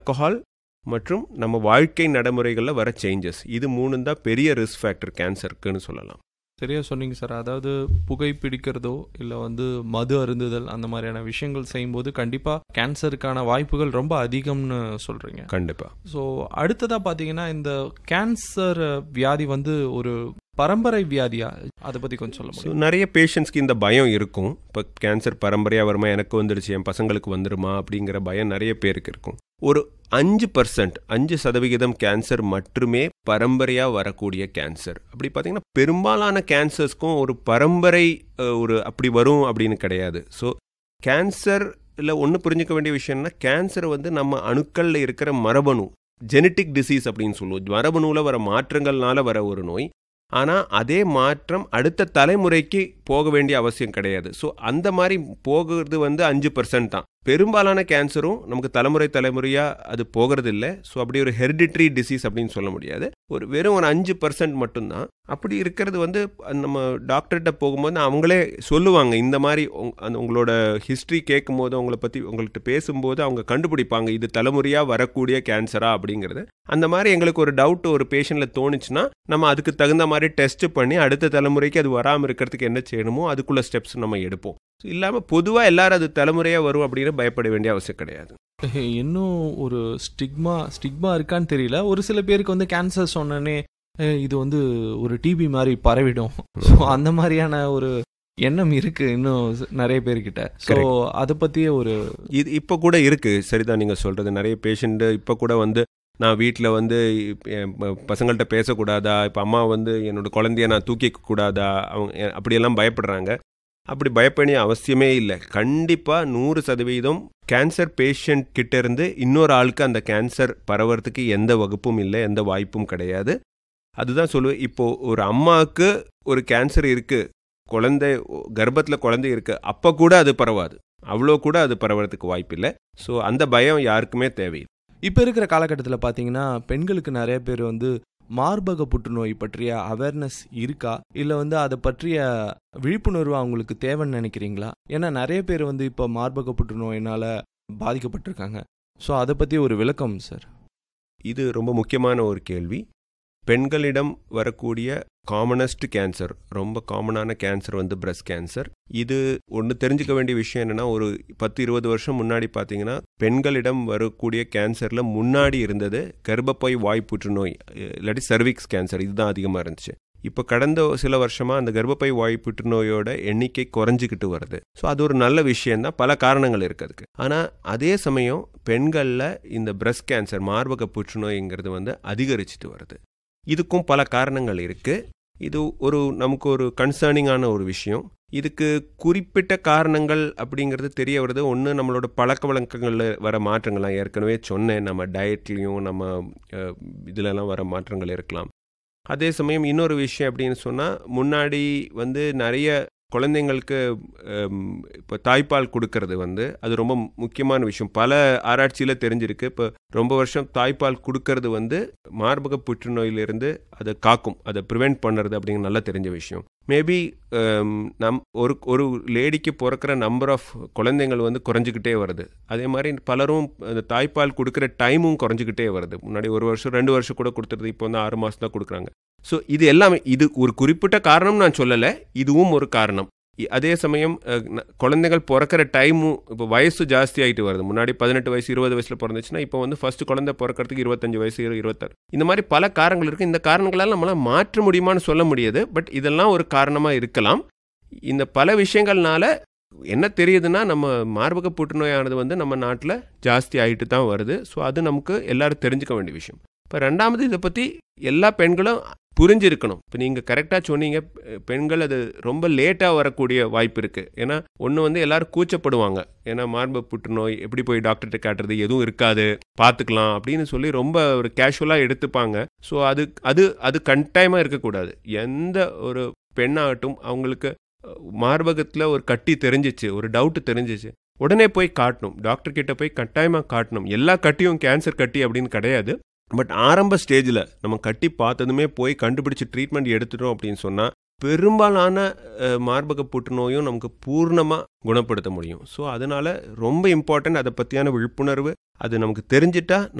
alcohol மற்றும் நம்ம வாழ்க்கை நடைமுறைகளில் வர சேஞ்சஸ் இது மூணு தான் பெரிய ரிஸ்க் ஃபேக்டர் கேன்சருக்குன்னு சொல்லலாம் சரியா சொன்னீங்க சார் அதாவது புகை பிடிக்கிறதோ இல்லை வந்து மது அருந்துதல் அந்த மாதிரியான விஷயங்கள் செய்யும்போது கண்டிப்பாக கேன்சருக்கான வாய்ப்புகள் ரொம்ப அதிகம்னு சொல்கிறீங்க கண்டிப்பாக ஸோ அடுத்ததாக பார்த்தீங்கன்னா இந்த கேன்சர் வியாதி வந்து ஒரு பரம்பரை வியாதியா அதை பற்றி கொஞ்சம் சொல்ல ஸோ முடியும் நிறைய பேஷண்ட்ஸ்க்கு இந்த பயம் இருக்கும் இப்போ கேன்சர் பரம்பரையாக வருமா எனக்கு வந்துடுச்சு என் பசங்களுக்கு வந்துருமா அப்படிங்கிற பயம் நிறைய பேருக்கு இருக்கும் ஒரு அஞ்சு பர்சன்ட் அஞ்சு சதவிகிதம் கேன்சர் மட்டுமே பரம்பரையாக வரக்கூடிய கேன்சர் அப்படி பார்த்தீங்கன்னா பெரும்பாலான கேன்சர்ஸ்க்கும் ஒரு பரம்பரை அஹ், ஒரு அப்படி வரும் அப்படின்னு கிடையாது ஸோ கேன்சரில் ஒன்று புரிஞ்சுக்க வேண்டிய விஷயம்னா கேன்சர் வந்து நம்ம அணுக்களில் இருக்கிற மரபணு ஜெனட்டிக் டிசீஸ் அப்படின்னு சொல்லுவோம் மரபணுவில் வர மாற்றங்கள்னால வர ஒரு நோய் ஆனால் அதே மாற்றம் அடுத்த தலைமுறைக்கு போக வேண்டிய அவசியம் கிடையாது ஸோ அந்த மாதிரி போகிறது வந்து அஞ்சு பர்சன்ட் தான் பெரும்பாலான கேன்சரும் நமக்கு தலைமுறை தலைமுறையாக அது போகிறது இல்லை ஸோ அப்படி ஒரு ஹெரிடிட்ரி டிசீஸ் அப்படின்னு சொல்ல முடியாது ஒரு வெறும் ஒரு அஞ்சு பர்சன்ட் மட்டும்தான் அப்படி இருக்கிறது வந்து நம்ம டாக்டர்கிட்ட போகும்போது அவங்களே சொல்லுவாங்க இந்த மாதிரி உங்க- அந்த உங்களோட ஹிஸ்ட்ரி கேட்கும்போது அவங்கள பற்றி உங்கள்கிட்ட பேசும்போது அவங்க கண்டுபிடிப்பாங்க இது தலைமுறையாக வரக்கூடிய கேன்சரா அப்படிங்கிறது அந்த மாதிரி எங்களுக்கு ஒரு டவுட் ஒரு பேஷண்ட்டில் தோணுச்சுன்னா நம்ம அதுக்கு தகுந்த மாதிரி டெஸ்ட் பண்ணி அடுத்த தலைமுறைக்கு அது வராமல் இருக்கிறதுக்கு என்ன செய்யணுமோ அதுக்குள்ள ஸ்டெப்ஸ் நம்ம எடுப்போம் இல்லாமல் பொதுவாக எல்லாரும் அது தலைமுறையாக வரும் அப்படின்னு பயப்பட வேண்டிய அவசியம் கிடையாது இன்னும் ஒரு ஸ்டிக்மா ஸ்டிக்மா இருக்கான்னு தெரியல ஒரு சில பேருக்கு வந்து கேன்சர் சொன்னனே இது வந்து ஒரு டிபி மாதிரி பரவிடும் ஸோ அந்த மாதிரியான ஒரு எண்ணம் இருக்கு இன்னும் நிறைய பேர்கிட்ட ஸோ அதை பற்றிய ஒரு இது இப்போ கூட இருக்கு சரிதான் நீங்கள் சொல்றது நிறைய பேஷண்ட் இப்போ கூட வந்து நான் வீட்டில் வந்து இப்ப என் ப- பசங்கள்ட்ட பேசக்கூடாதா இப்போ அம்மா வந்து என்னோட குழந்தைய நான் தூக்கிக்க கூடாதா அவங்க எ- அப்படியெல்லாம் பயப்படுறாங்க அப்படி பயப்பட அவசியமே இல்லை கண்டிப்பாக நூறு சதவீதம் கேன்சர் பேஷண்ட் கிட்ட இருந்து இன்னொரு ஆளுக்கு அந்த கேன்சர் பரவறதுக்கு எந்த வகுப்பும் இல்லை எந்த வாய்ப்பும் கிடையாது அதுதான் சொல்லுவேன் இப்போ ஒரு அம்மாவுக்கு ஒரு கேன்சர் இருக்கு குழந்தை கர்ப்பத்தில் குழந்தை இருக்கு அப்போ கூட அது பரவாது அவ்வளோ கூட அது பரவறதுக்கு வாய்ப்பில்லை ஸோ அந்த பயம் யாருக்குமே தேவையில்லை இப்போ இருக்கிற காலகட்டத்தில் பார்த்தீங்கன்னா பெண்களுக்கு நிறைய பேர் வந்து மார்பக புற்றுநோய் பற்றிய அவேர்னஸ் இருக்கா இல்லை வந்து அதை பற்றிய விழிப்புணர்வு அவங்களுக்கு தேவைன்னு நினைக்கிறீங்களா ஏன்னா நிறைய பேர் வந்து இப்போ மார்பக புற்றுநோயினால் பாதிக்கப்பட்டிருக்காங்க ஸோ அதை பற்றி ஒரு விளக்கம் சார் இது ரொம்ப முக்கியமான ஒரு கேள்வி பெண்களிடம் வரக்கூடிய காமனஸ்ட் கேன்சர் ரொம்ப காமனான கேன்சர் வந்து பிரஸ்ட் கேன்சர் இது ஒன்று தெரிஞ்சுக்க வேண்டிய விஷயம் என்னன்னா ஒரு பத்து இருபது வருஷம் முன்னாடி பார்த்தீங்கன்னா பெண்களிடம் வரக்கூடிய கேன்சரில் முன்னாடி இருந்தது கர்ப்பப்பை வாய் புற்றுநோய் அஹ் இல்லாட்டி சர்விக்ஸ் கேன்சர் இதுதான் அதிகமாக இருந்துச்சு இப்போ கடந்த சில வருஷமாக அந்த கர்ப்பப்பை வாய் புற்றுநோயோட எண்ணிக்கை குறைஞ்சிக்கிட்டு வருது ஸோ அது ஒரு நல்ல விஷயம்தான் பல காரணங்கள் இருக்கு அதுக்கு ஆனால் அதே சமயம் பெண்களில் இந்த பிரஸ்ட் கேன்சர் மார்பக புற்றுநோய்ங்கிறது வந்து அதிகரிச்சிட்டு வருது இதுக்கும் பல காரணங்கள் இருக்கு இது ஒரு நமக்கு ஒரு கன்சர்னிங்கான ஒரு விஷயம் இதுக்கு குறிப்பிட்ட காரணங்கள் அப்படிங்கிறது தெரிய வருது ஒன்று நம்மளோட பழக்க வழக்கங்களில் வர மாற்றங்கள்லாம் ஏற்கனவே சொன்னேன் நம்ம டயட்லேயும் நம்ம அஹ், இதுலலாம் வர மாற்றங்கள் இருக்கலாம் அதே சமயம் இன்னொரு விஷயம் அப்படின்னு சொன்னால் முன்னாடி வந்து நிறைய குழந்தைங்களுக்கு இப்போ தாய்ப்பால் கொடுக்கறது வந்து அது ரொம்ப முக்கியமான விஷயம் பல ஆராய்ச்சியில் தெரிஞ்சிருக்கு இப்போ ரொம்ப வருஷம் தாய்ப்பால் கொடுக்கறது வந்து மார்பக புற்றுநோயிலிருந்து அதை காக்கும் அதை ப்ரிவெண்ட் பண்ணுறது அப்படிங்கிற நல்லா தெரிஞ்ச விஷயம் மேபி நம் ஒரு ஒரு லேடிக்கு பிறக்கிற நம்பர் ஆஃப் குழந்தைங்கள் வந்து குறைஞ்சிக்கிட்டே வருது அதே மாதிரி பலரும் அந்த தாய்ப்பால் கொடுக்குற டைமும் குறைஞ்சிக்கிட்டே வருது முன்னாடி ஒரு வருஷம் ரெண்டு வருஷம் கூட கொடுத்துருது இப்போ வந்து ஆறு மாதம் தான் கொடுக்குறாங்க ஸோ இது எல்லாமே இது ஒரு குறிப்பிட்ட காரணம் நான் சொல்லலை இதுவும் ஒரு காரணம் இ- அதே சமயம் அஹ், ந- குழந்தைகள் பிறக்கிற டைமும் இப்போ வயசு ஜாஸ்தி ஆகிட்டு வருது முன்னாடி பதினெட்டு வயசு இருபது வயசுல பிறந்துச்சுன்னா இப்போ வந்து ஃபர்ஸ்ட் குழந்தை பிறக்கிறதுக்கு இருபத்தஞ்சு வயசு இரு- இருபத்தாறு இந்த மாதிரி பல காரணங்கள் இருக்கு இந்த காரணங்களால் நம்மளால் மாற்ற முடியுமான்னு சொல்ல முடியாது பட் இதெல்லாம் ஒரு காரணமாக இருக்கலாம் இந்த பல விஷயங்கள்னால என்ன தெரியுதுன்னா நம்ம மார்பக புற்றுநோயானது வந்து நம்ம நாட்டில் ஜாஸ்தி ஆகிட்டு தான் வருது ஸோ அது நமக்கு எல்லாரும் தெரிஞ்சுக்க வேண்டிய விஷயம் இப்போ ரெண்டாமது இதை பற்றி எல்லா பெண்களும் புரிஞ்சிருக்கணும் இப்போ நீங்கள் கரெக்டாக சொன்னீங்க பெ- பெண்கள் அது ரொம்ப லேட்டாக வரக்கூடிய வாய்ப்பு இருக்குது ஏன்னா ஒன்று வந்து எல்லாரும் கூச்சப்படுவாங்க ஏன்னா மார்பு புற்றுநோய் எப்படி போய் டாக்டர்கிட்ட காட்டுறது எதுவும் இருக்காது பார்த்துக்கலாம் அப்படின்னு சொல்லி ரொம்ப ஒரு கேஷுவலாக எடுத்துப்பாங்க ஸோ அது அது அது கட்டாயமாக இருக்கக்கூடாது எந்த ஒரு பெண்ணாகட்டும் அவங்களுக்கு மார்பகத்தில் ஒரு கட்டி தெரிஞ்சிச்சு ஒரு டவுட் தெரிஞ்சிச்சு உடனே போய் காட்டணும் டாக்டர் கிட்ட போய் கட்டாயமாக காட்டணும் எல்லா கட்டியும் கேன்சர் கட்டி அப்படின்னு கிடையாது பட் ஆரம்ப ஸ்டேஜில் நம்ம கட்டி பார்த்ததுமே போய் கண்டுபிடிச்சு ட்ரீட்மெண்ட் எடுத்துட்டோம் அப்படின்னு சொன்னால் பெரும்பாலான அஹ், மார்பக புற்றுநோயும் நமக்கு பூர்ணமாக குணப்படுத்த முடியும் ஸோ அதனால ரொம்ப இம்பார்ட்டன்ட் அதை பற்றியான விழிப்புணர்வு அது நமக்கு தெரிஞ்சிட்டா